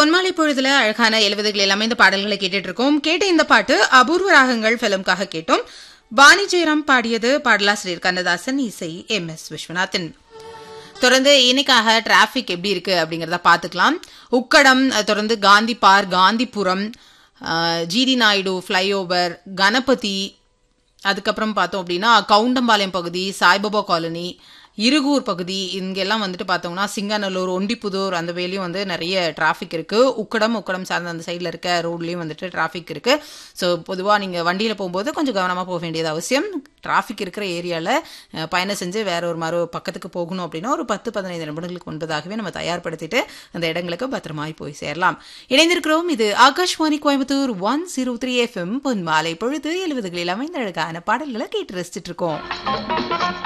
பொன்மாலை பொழுதுல அழகான எழுபதுகளில் அமைந்த பாடல்களை கேட்டுட்டு இருக்கோம் கேட்ட இந்த பாட்டு அபூர்வ ராகங்கள் பிலிம்காக கேட்டோம் பாணி ஜெயராம் பாடியது பாடலாசிரியர் கண்ணதாசன் இசை எம் எஸ் விஸ்வநாதன் தொடர்ந்து இன்னைக்காக டிராஃபிக் எப்படி இருக்கு அப்படிங்கறத பாத்துக்கலாம் உக்கடம் அஹ், தொடர்ந்து காந்தி பார்க் காந்திபுரம் அஹ், ஜிடி நாயுடு ஃப்ளைஓவர் கணபதி அதுக்கப்புறம் பார்த்தோம் அப்படின்னா கவுண்டம்பாளையம் பகுதி சாய்பாபா காலனி இருகூர் பகுதி இங்கெல்லாம் வந்துட்டு பார்த்தோம்னா சிங்காநல்லூர் ஒண்டிப்புதூர் அந்த வேலையும் வந்து நிறைய டிராஃபிக் இருக்கு உக்கடம் உக்கடம் சார்ந்த அந்த சைடில் இருக்க ரோட்லயும் வந்துட்டு டிராஃபிக் இருக்கு ஸோ பொதுவாக நீங்கள் வண்டியில் போகும்போது கொஞ்சம் கவனமாக போக வேண்டியது அவசியம் டிராஃபிக் இருக்கிற ஏரியாவில் பயணம் செஞ்சு வேற ஒரு மறு பக்கத்துக்கு போகணும் அப்படின்னா ஒரு பத்து பதினைந்து நிமிடங்களுக்கு முன்பதாகவே நம்ம தயார்படுத்திட்டு அந்த இடங்களுக்கு பத்திரமாய் போய் சேரலாம் இணைந்திருக்கிறோம் இது Akashvani Coimbatore one zero three FM பொன் மாலை பொழுது எழுபதுகளில் அமைந்த அழகான பாடல்களை கேட்டு ரசிச்சிட்டு இருக்கோம்